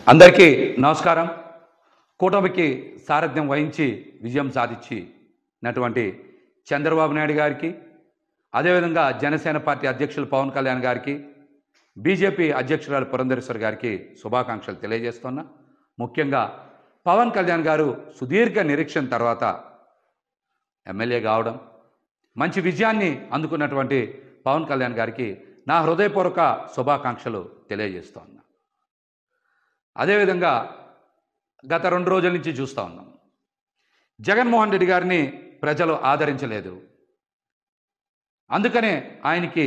అందరికీ నమస్కారం కూటమికి సారథ్యం వహించి విజయం సాధించినటువంటి చంద్రబాబు నాయుడు గారికి అదేవిధంగా జనసేన పార్టీ అధ్యక్షులు పవన్ కళ్యాణ్ గారికి బీజేపీ అధ్యక్షురాలు పురంధరేశ్వర్ గారికి శుభాకాంక్షలు తెలియజేస్తున్నా ముఖ్యంగా పవన్ కళ్యాణ్ గారు సుదీర్ఘ నిరీక్షణ తర్వాత ఎమ్మెల్యే కావడం మంచి విజయాన్ని అందుకున్నటువంటి పవన్ కళ్యాణ్ గారికి నా హృదయపూర్వక శుభాకాంక్షలు తెలియజేస్తున్నా అదేవిధంగా గత రెండు రోజుల నుంచి చూస్తూ ఉన్నాం జగన్మోహన్ రెడ్డి గారిని ప్రజలు ఆదరించలేదు అందుకనే ఆయనకి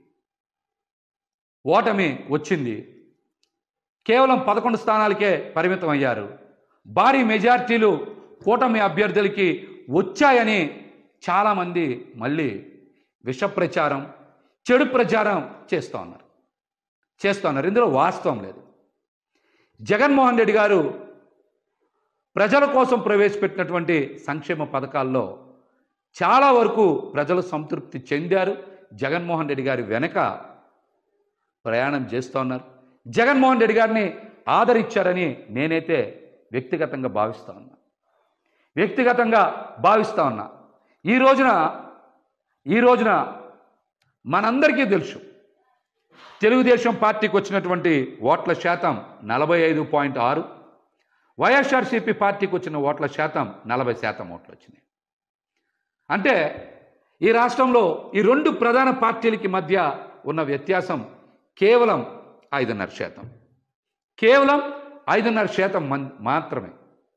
ఓటమి వచ్చింది కేవలం పదకొండు స్థానాలకే పరిమితం అయ్యారు భారీ మెజార్టీలు కూటమి అభ్యర్థులకి వచ్చాయని చాలామంది మళ్ళీ విష ప్రచారం చెడు ప్రచారం చేస్తూ ఉన్నారు చేస్తూ ఉన్నారు ఇందులో వాస్తవం లేదు జగన్మోహన్ రెడ్డి గారు ప్రజల కోసం ప్రవేశపెట్టినటువంటి సంక్షేమ పథకాల్లో చాలా వరకు ప్రజలు సంతృప్తి చెందారు జగన్మోహన్ రెడ్డి గారి వెనక ప్రయాణం చేస్తూ ఉన్నారు జగన్మోహన్ రెడ్డి గారిని ఆదరించారని నేనైతే వ్యక్తిగతంగా భావిస్తూ ఉన్నా వ్యక్తిగతంగా భావిస్తూ ఉన్నా ఈ రోజున ఈ రోజున మనందరికీ తెలుసు తెలుగుదేశం పార్టీకి వచ్చినటువంటి ఓట్ల శాతం నలభై ఐదు పాయింట్ ఆరు వైఎస్ఆర్సీపీ పార్టీకి వచ్చిన ఓట్ల శాతం నలభై శాతం ఓట్లు వచ్చినాయి అంటే ఈ రాష్ట్రంలో ఈ రెండు ప్రధాన పార్టీలకి మధ్య ఉన్న వ్యత్యాసం కేవలం ఐదున్నర శాతం కేవలం ఐదున్నర శాతం మన్ మాత్రమే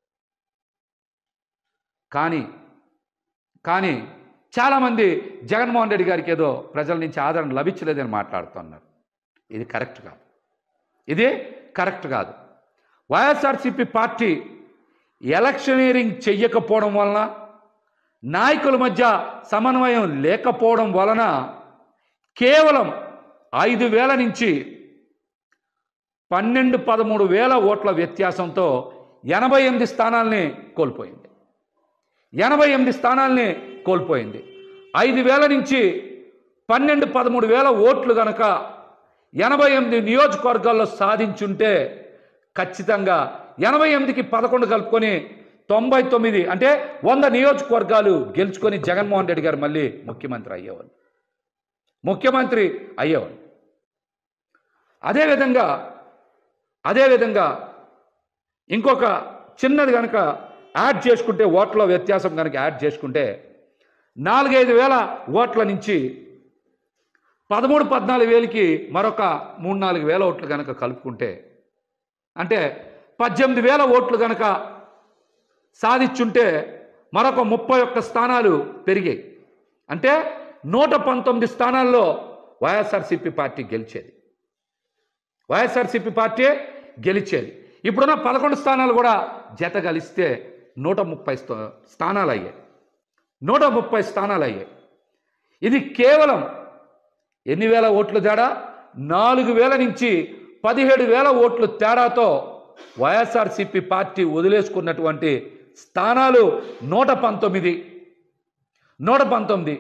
కానీ కానీ చాలామంది జగన్మోహన్ రెడ్డి గారికి ఏదో ప్రజల నుంచి ఆదరణ లభించలేదని మాట్లాడుతున్నారు ఇది కరెక్ట్ కాదు ఇది కరెక్ట్ కాదు వైఎస్ఆర్సీపీ పార్టీ ఎలక్షనీరింగ్ చెయ్యకపోవడం వలన నాయకుల మధ్య సమన్వయం లేకపోవడం వలన కేవలం ఐదు వేల నుంచి పన్నెండు పదమూడు వేల ఓట్ల వ్యత్యాసంతో ఎనభై ఎనిమిది స్థానాల్ని కోల్పోయింది ఎనభై ఎనిమిది స్థానాల్ని కోల్పోయింది ఐదు వేల నుంచి పన్నెండు పదమూడు వేల ఓట్లు గనక ఎనభై ఎనిమిది నియోజకవర్గాల్లో సాధించుంటే ఖచ్చితంగా ఎనభై ఎనిమిదికి పదకొండు కలుపుకొని తొంభై తొమ్మిది అంటే వంద నియోజకవర్గాలు గెలుచుకొని జగన్మోహన్ రెడ్డి గారు మళ్ళీ ముఖ్యమంత్రి అయ్యేవాళ్ళు ముఖ్యమంత్రి అయ్యేవాళ్ళు అదేవిధంగా అదేవిధంగా ఇంకొక చిన్నది కనుక యాడ్ చేసుకుంటే ఓట్ల వ్యత్యాసం కనుక యాడ్ చేసుకుంటే నాలుగైదు వేల ఓట్ల నుంచి పదమూడు పద్నాలుగు వేలకి మరొక మూడు నాలుగు వేల ఓట్లు కనుక కలుపుకుంటే అంటే పద్దెనిమిది వేల ఓట్లు కనుక సాధించుంటే మరొక ముప్పై ఒక్క స్థానాలు పెరిగాయి అంటే నూట పంతొమ్మిది స్థానాల్లో వైఎస్ఆర్సీపీ పార్టీ గెలిచేది వైఎస్ఆర్సీపీ పార్టీ గెలిచేది ఇప్పుడున్న పదకొండు స్థానాలు కూడా జత కలిస్తే నూట ముప్పై స్థా- స్థానాలు అయ్యాయి నూట ముప్పై స్థానాలు అయ్యాయి ఇది కేవలం ఎన్ని వేల ఓట్లు తేడా నాలుగు వేల నుంచి పదిహేడు వేల ఓట్లు తేడాతో వైఎస్ఆర్సీపీ పార్టీ వదిలేసుకున్నటువంటి స్థానాలు నూట పంతొమ్మిది నూట పంతొమ్మిది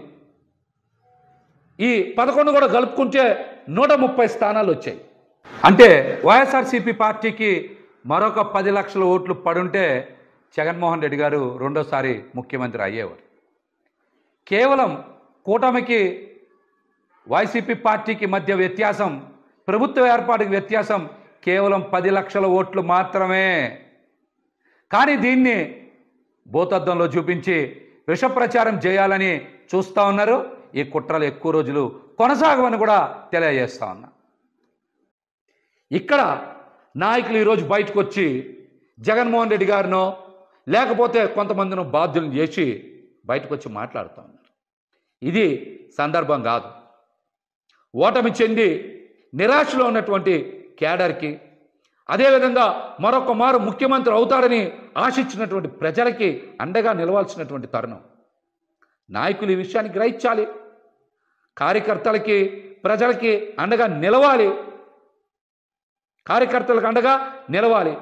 ఈ పదకొండు కూడా కలుపుకుంటే నూట ముప్పై స్థానాలు వచ్చాయి అంటే వైఎస్ఆర్సీపీ పార్టీకి మరొక పది లక్షల ఓట్లు పడుంటే జగన్మోహన్ రెడ్డి గారు రెండోసారి ముఖ్యమంత్రి అయ్యేవారు కేవలం కూటమికి వైసీపీ పార్టీకి మధ్య వ్యత్యాసం ప్రభుత్వ ఏర్పాటుకి వ్యత్యాసం కేవలం పది లక్షల ఓట్లు మాత్రమే కానీ దీన్ని భూతద్దంలో చూపించి విష ప్రచారం చేయాలని చూస్తూ ఉన్నారు ఈ కుట్రలు ఎక్కువ రోజులు కొనసాగవని కూడా తెలియజేస్తా ఉన్నా ఇక్కడ నాయకులు ఈరోజు బయటకు వచ్చి జగన్మోహన్ రెడ్డి గారినో లేకపోతే కొంతమందిని బాధ్యులను చేసి బయటకు వచ్చి మాట్లాడుతూ ఉన్నారు ఇది సందర్భం కాదు ఓటమి చెంది నిరాశలో ఉన్నటువంటి కేడర్కి అదేవిధంగా మరొక మారు ముఖ్యమంత్రి అవుతాడని ఆశించినటువంటి ప్రజలకి అండగా నిలవాల్సినటువంటి తరుణం నాయకులు ఈ విషయాన్ని గ్రహించాలి కార్యకర్తలకి ప్రజలకి అండగా నిలవాలి కార్యకర్తలకు అండగా నిలవాలి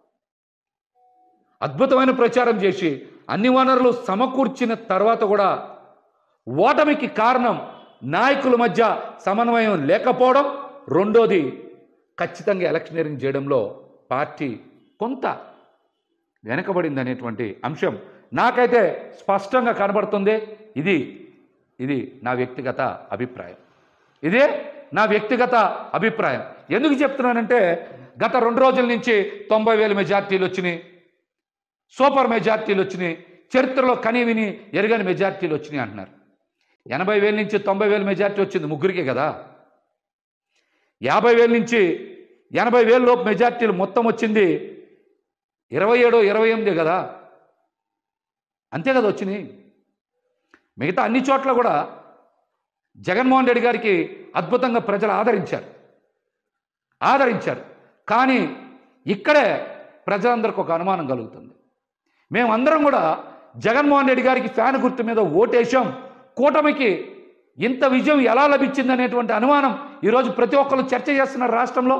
అద్భుతమైన ప్రచారం చేసి అన్ని వనరులు సమకూర్చిన తర్వాత కూడా ఓటమికి కారణం నాయకుల మధ్య సమన్వయం లేకపోవడం రెండోది ఖచ్చితంగా ఎలక్షనీరింగ్ చేయడంలో పార్టీ కొంత వెనకబడింది అనేటువంటి అంశం నాకైతే స్పష్టంగా కనబడుతుంది ఇది ఇది నా వ్యక్తిగత అభిప్రాయం ఇదే నా వ్యక్తిగత అభిప్రాయం ఎందుకు చెప్తున్నానంటే గత రెండు రోజుల నుంచి తొంభై వేల మెజార్టీలు వచ్చినాయి సూపర్ మెజార్టీలు వచ్చినాయి చరిత్రలో కని విని ఎరగని మెజార్టీలు వచ్చినాయి అంటున్నారు ఎనభై వేల నుంచి తొంభై వేల మెజార్టీ వచ్చింది ముగ్గురికే కదా యాభై వేల నుంచి ఎనభై వేల లోపు మెజార్టీలు మొత్తం వచ్చింది ఇరవై ఏడు ఇరవై ఎనిమిది కదా అంతే కదా వచ్చినాయి మిగతా అన్ని చోట్ల కూడా జగన్మోహన్ రెడ్డి గారికి అద్భుతంగా ప్రజలు ఆదరించారు ఆదరించారు కానీ ఇక్కడే ప్రజలందరికీ ఒక అనుమానం కలుగుతుంది మేమందరం కూడా జగన్మోహన్ రెడ్డి గారికి ఫ్యాన్ గుర్తు మీద ఓటేశాం కూటమికి ఇంత విజయం ఎలా లభించింది అనేటువంటి అనుమానం ఈరోజు ప్రతి ఒక్కరు చర్చ చేస్తున్నారు రాష్ట్రంలో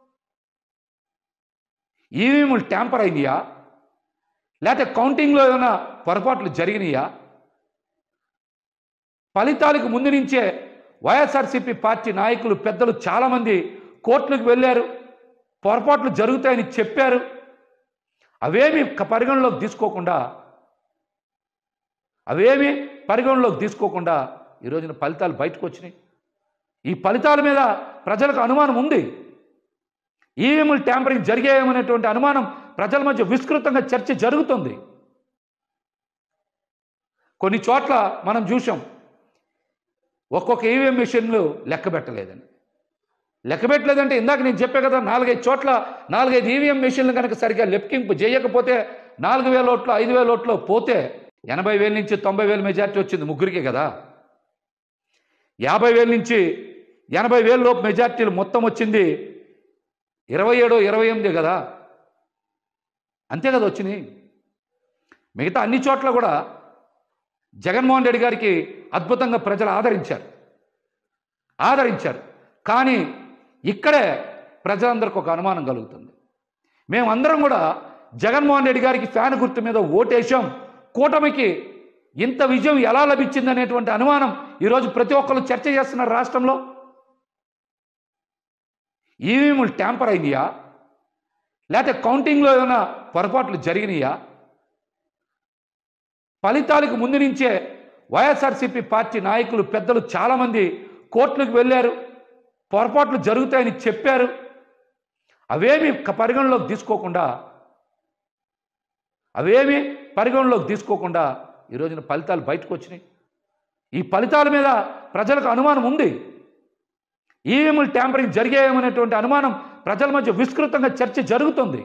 ఈవీఎంలు ట్యాంపర్ అయినాయా లేకపోతే కౌంటింగ్లో ఏమైనా పొరపాట్లు జరిగినాయా ఫలితాలకు ముందు నుంచే వైఎస్ఆర్సీపీ పార్టీ నాయకులు పెద్దలు చాలామంది కోర్టులకు వెళ్ళారు పొరపాట్లు జరుగుతాయని చెప్పారు అవేమి క- పరిగణలోకి తీసుకోకుండా అవేమి పరిగణలోకి తీసుకోకుండా ఈ రోజున ఫలితాలు బయటకు వచ్చినాయి ఈ ఫలితాల మీద ప్రజలకు అనుమానం ఉంది ఈవీఎంలు ట్యాంపరింగ్ జరిగాయేమనేటువంటి అనుమానం ప్రజల మధ్య విస్తృతంగా చర్చ జరుగుతుంది కొన్ని చోట్ల మనం చూసాం ఒక్కొక్క ఈవీఎం మిషన్లు లెక్క పెట్టలేదని లెక్క పెట్టలేదంటే ఇందాక నేను చెప్పే కదా నాలుగైదు చోట్ల నాలుగైదు ఈవీఎం మిషన్లు కనుక సరిగ్గా లెక్కింపు చేయకపోతే నాలుగు వేల ఓట్లు ఐదు వేల ఓట్లు పోతే ఎనభై వేల నుంచి తొంభై వేల మెజార్టీ వచ్చింది ముగ్గురికే కదా యాభై వేల నుంచి ఎనభై వేల లోపు మెజార్టీలు మొత్తం వచ్చింది ఇరవై ఏడు ఇరవై ఎనిమిది కదా అంతే కదా వచ్చినాయి మిగతా అన్ని చోట్ల కూడా జగన్మోహన్ రెడ్డి గారికి అద్భుతంగా ప్రజలు ఆదరించారు ఆదరించారు కానీ ఇక్కడే ప్రజలందరికీ ఒక అనుమానం కలుగుతుంది మేమందరం కూడా జగన్మోహన్ రెడ్డి గారికి ఫ్యాన్ గుర్తు మీద ఓటేశాం కూటమికి ఇంత విజయం ఎలా లభించింది అనేటువంటి అనుమానం ఈరోజు ప్రతి ఒక్కరు చర్చ చేస్తున్నారు రాష్ట్రంలో ఈవీఎంలు ట్యాంపర్ అయినాయా లేకపోతే కౌంటింగ్లో ఏమైనా పొరపాట్లు జరిగినాయా ఫలితాలకు ముందు నుంచే వైఎస్ఆర్సీపీ పార్టీ నాయకులు పెద్దలు చాలామంది కోర్టులకు వెళ్ళారు పొరపాట్లు జరుగుతాయని చెప్పారు అవేమి క- పరిగణలోకి తీసుకోకుండా అవేమి పరిగణలోకి తీసుకోకుండా ఈ రోజున ఫలితాలు బయటకు వచ్చినాయి ఈ ఫలితాల మీద ప్రజలకు అనుమానం ఉంది ఈవీఎంలు ట్యాంపరింగ్ జరిగాయేమనేటువంటి అనుమానం ప్రజల మధ్య విస్తృతంగా చర్చ జరుగుతుంది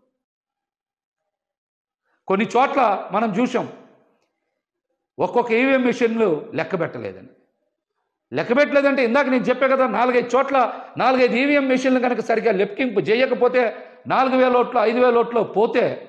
కొన్ని చోట్ల మనం చూసాం ఒక్కొక్క ఈవీఎం మిషన్లు లెక్క పెట్టలేదని లెక్క పెట్టలేదంటే ఇందాక నేను చెప్పే కదా నాలుగైదు చోట్ల నాలుగైదు ఈవీఎం మిషన్లు కనుక సరిగ్గా లెక్కింపు చేయకపోతే నాలుగు వేల ఓట్లు ఐదు వేల ఓట్లు పోతే